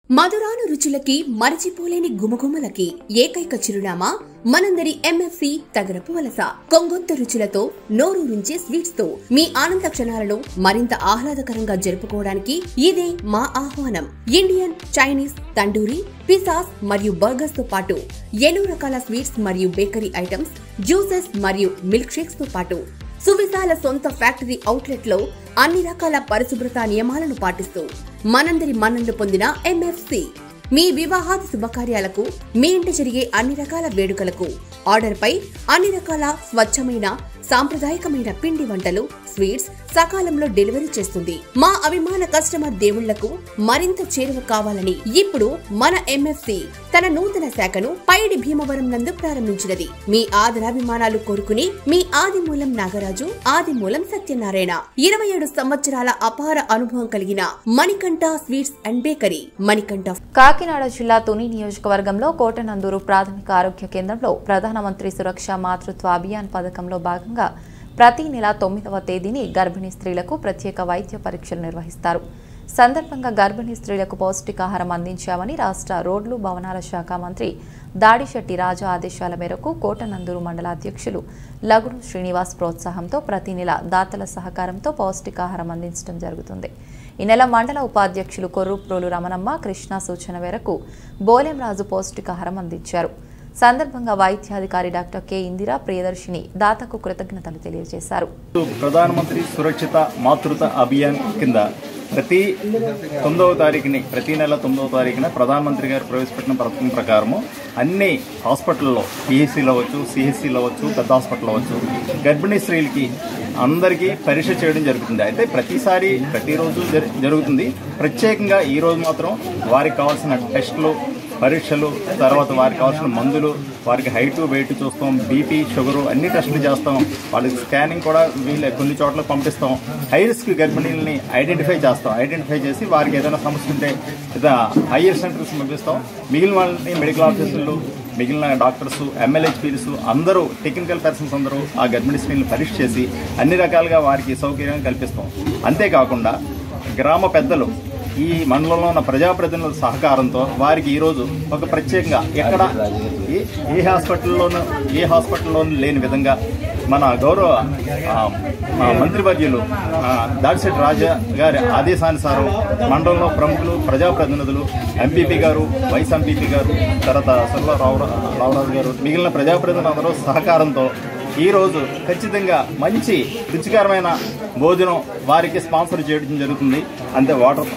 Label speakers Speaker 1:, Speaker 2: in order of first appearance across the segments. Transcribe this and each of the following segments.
Speaker 1: మధురాను రుచులకి మరచిపోలేని గుమగుమలకి ఏకైక చిరునామా మనందరి ఎంఎఫ్సి తగరపు వలస కొంగొత్త రుచులతో నోరూరించే స్వీట్స్ తో మీ ఆనంద క్షణాలను మరింత ఆహ్లాదకరంగా జరుపుకోవడానికి ఇదే మా ఆహ్వానం ఇండియన్ చైనీస్ తండూరి పిసాస్ మరియు బర్గర్స్ తో పాటు ఎన్నో రకాల స్వీట్స్ మరియు బేకరీ ఐటమ్స్ జ్యూసెస్ మరియు మిల్క్ షేక్స్ తో పాటు సువిశాల సొంత ఫ్యాక్టరీ అవుట్లెట్ లో అన్ని రకాల పరిశుభ్రత నియమాలను పాటిస్తూ మనందరి మన్ననలు పొందిన ఎంఎఫ్సి మీ వివాహాది శుభకార్యాలకు మీ ఇంట జరిగే అన్ని రకాల వేడుకలకు ఆర్డర్ పై అన్ని రకాల స్వచ్ఛమైన సాంప్రదాయకమైన పిండి వంటలు స్వీట్స్ సకాలంలో డెలివరీ చేస్తుంది మా అభిమాన కస్టమర్ దేవుళ్లకు మరింత చేరువ కావాలని ఇప్పుడు మన ఎంఎఫ్సి తన నూతన శాఖను పైడి భీమవరం నందు ప్రారంభించినది మీ ఆదరాభిమానాలు కోరుకుని మీ ఆదిమూలం నాగరాజు ఆదిమూలం సత్యనారాయణ ఇరవై ఏడు సంవత్సరాల అపార అనుభవం కలిగిన Manikanta sweets and bakery Manikanta
Speaker 2: Kakinada జిల్లా తుని నియోజకవర్గంలో కోటనందూరు ప్రాథమిక ఆరోగ్య కేంద్రంలో ప్రధానమంత్రి సురక్ష మాతృత్వ అభియాన్ పథకంలో భాగంగా ప్రతి నెల తొమ్మిదవ తేదీని గర్భిణీ స్త్రీలకు ప్రత్యేక వైద్య పరీక్షలు నిర్వహిస్తారు సందర్భంగా గర్భిణీ స్త్రీలకు పౌష్టికాహారం అందించామని రాష్ట్ర రోడ్లు భవనాల శాఖ మంత్రి దాడిశెట్టి రాజా ఆదేశాల మేరకు కోటనందూరు మండల అధ్యక్షులు లగుడు శ్రీనివాస్ ప్రోత్సాహంతో ప్రతి నెల దాతల సహకారంతో పౌష్టికాహారం అందించడం జరుగుతుంది ఈ నెల మండల ఉపాధ్యక్షులు కొర్రుప్రోలు రమణమ్మ కృష్ణ సూచన మేరకు బోలెం రాజు పౌష్టికాహారం అందించారు సందర్భంగా వైద్యాధికారి డాక్టర్ కె ఇందిరా ప్రియదర్శిని దాతకు కృతజ్ఞతలు తెలియజేశారు
Speaker 3: ప్రధానమంత్రి సురక్షిత మాతృత అభియాన్ కింద ప్రతి తొమ్మిదవ తారీఖుని ప్రతి నెల తొమ్మిదవ తారీఖున ప్రధానమంత్రి గారు ప్రవేశపెట్టిన పథకం ప్రకారము అన్ని హాస్పిటల్లో పిహెచ్సిలో అవ్వచ్చు సిహెచ్సిలో అవ్వచ్చు పెద్ద హాస్పిటల్ అవ్వచ్చు గర్భిణీ స్త్రీలకి అందరికీ పరీక్ష చేయడం జరుగుతుంది అయితే ప్రతిసారి ప్రతిరోజు జరి- జరుగుతుంది ప్రత్యేకంగా ఈ రోజు మాత్రం వారికి కావాల్సిన టెస్టులు పరీక్షలు తర్వాత వారికి కావాల్సిన మందులు వారికి హైట్ వెయిట్ చూస్తాం బీపీ షుగరు అన్ని టెస్టులు చేస్తాం వాళ్ళకి స్కానింగ్ కూడా వీళ్ళ కొన్ని చోట్ల పంపిస్తాం హై రిస్క్ గర్భిణీలని ఐడెంటిఫై చేస్తాం ఐడెంటిఫై చేసి వారికి ఏదైనా సమస్య ఉంటే ఏదైనా హైయర్ సెంటర్స్ పంపిస్తాం మిగిలిన వాళ్ళని మెడికల్ ఆఫీసర్లు మిగిలిన డాక్టర్స్ ఎమ్మెల్యేపీస్ అందరూ టెక్నికల్ పర్సన్స్ అందరూ ఆ గర్భిణీ స్త్రీలను పరీక్ష చేసి అన్ని రకాలుగా వారికి సౌకర్యం కల్పిస్తాం అంతేకాకుండా గ్రామ పెద్దలు ఈ మండలంలో ఉన్న ప్రజాప్రతినిధుల సహకారంతో వారికి ఈరోజు ఒక ప్రత్యేకంగా ఎక్కడ ఏ ఏ హాస్పిటల్లోనూ ఏ హాస్పిటల్లోనూ లేని విధంగా మన గౌరవ ఆ, మా మంత్రివర్యులు ఆ, దాడిశెట్టి రాజా గారి ఆదేశానుసారం మండలంలో ప్రముఖులు ప్రజాప్రతినిధులు ఎంపీపీ గారు వైస్ ఎంపీపీ గారు తర్వాత సర్వ రావు రావరాజు గారు మిగిలిన ప్రజాప్రతినిధులు అందరూ సహకారంతో ఈ రోజు ఖచ్చితంగా మంచి రుచికరమైన భోజనం వారికి స్పాన్సర్ చేయడం జరుగుతుంది అంతే వాటర్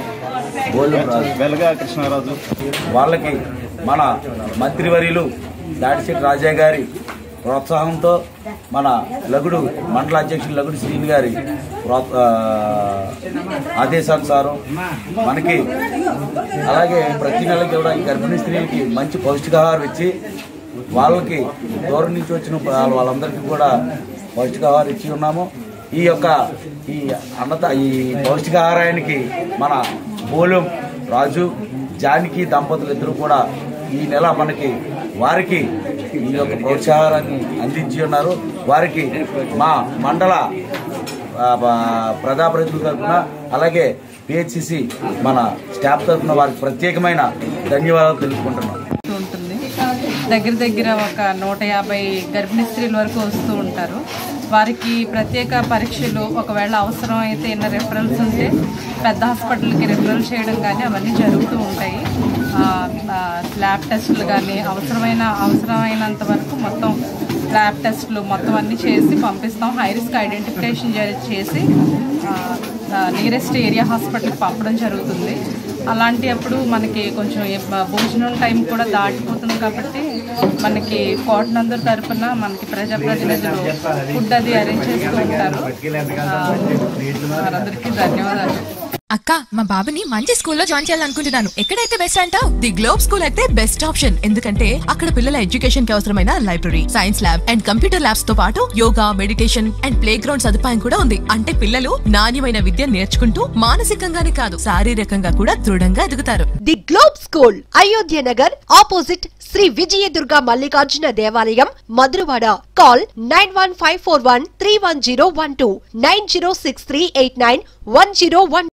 Speaker 3: వెలగా కృష్ణరాజు
Speaker 4: వాళ్ళకి మన మంత్రివర్యులు దాడిశెట్టి రాజా గారి ప్రోత్సాహంతో మన లగుడు మండల అధ్యక్షులు లగుడు శ్రీని గారి ప్రో- ఆ, ఆదేశానుసారం మనకి అలాగే ప్రతి నెలకి కూడా ఈ గర్భిణీ స్త్రీలకి మంచి పౌష్టికాహారం ఇచ్చి వాళ్ళకి దూరం నుంచి వచ్చిన వాళ్ళ- వాళ్ళందరికీ కూడా పౌష్టికాహారం ఇచ్చి ఉన్నాము ఈ యొక్క ఈ అన్నత ఈ పౌష్టికాహారానికి మన బోలం రాజు జానకి దంపతులు ఇద్దరు కూడా ఈ నెల మనకి వారికి ఈ యొక్క ప్రోత్సాహారాన్ని అందించి ఉన్నారు వారికి మా మండల ఆ, బ- ప్రజాప్రతినిధుల తరఫున అలాగే పిహెచ్సిసి మన స్టాఫ్ తరఫున వారికి ప్రత్యేకమైన ధన్యవాదాలు తెలుపుకుంటున్నాం
Speaker 5: ఉంటుంది దగ్గర దగ్గర ఒక నూట యాభై గర్భిణీ స్త్రీల వరకు వస్తూ ఉంటారు వారికి ప్రత్యేక పరీక్షలు ఒకవేళ అవసరం అయితే ఏమైనా రెఫరల్స్ ఉంటే పెద్ద హాస్పిటల్కి రెఫరల్ చేయడం కానీ అవన్నీ జరుగుతూ ఉంటాయి ఆ, ఆ, ల్యాబ్ టెస్టులు కానీ అవసరమైన అవసరమైనంత వరకు మొత్తం ల్యాబ్ టెస్టులు మొత్తం అన్నీ చేసి పంపిస్తాం హై రిస్క్ ఐడెంటిఫికేషన్ జరి- చేసి నియరెస్ట్ ఏరియా హాస్పిటల్కి పంపడం జరుగుతుంది అలాంటి అప్పుడు మనకి కొంచెం ఏ- బ- భోజనం టైం కూడా దాటిపోతుంది కాబట్టి మనకి కోటనందరి తరఫున మనకి ప్రజాప్రతినిధులు ఫుడ్ అది అరేంజ్ చేస్తూ ఉంటారు ఆ, వారందరికీ ధన్యవాదాలు
Speaker 6: అక్క మా బాబుని మంచి స్కూల్లో జాయిన్ చేయాలనుకుంటున్నాను ఎక్కడైతే బెస్ట్ అంటావు ది గ్లోబ్ స్కూల్ అయితే బెస్ట్ ఆప్షన్ ఎందుకంటే అక్కడ పిల్లల ఎడ్యుకేషన్ కి అవసరమైన library science lab and computer labs తో పాటు yoga meditation and playground సదుపాయం కూడా ఉంది అంటే పిల్లలు నాణ్యమైన విద్య నేర్చుకుంటూ మానసికంగానే కాదు శారీరకంగా కూడా దృఢంగా ఎదుగుతారు
Speaker 7: the Globe School Ayodhya Nagar opposite Shri Vijayadurga Mallikarjuna దేవాలయం Madhurawada call nine one five four one three one zero one two nine zero six three eight nine one zero one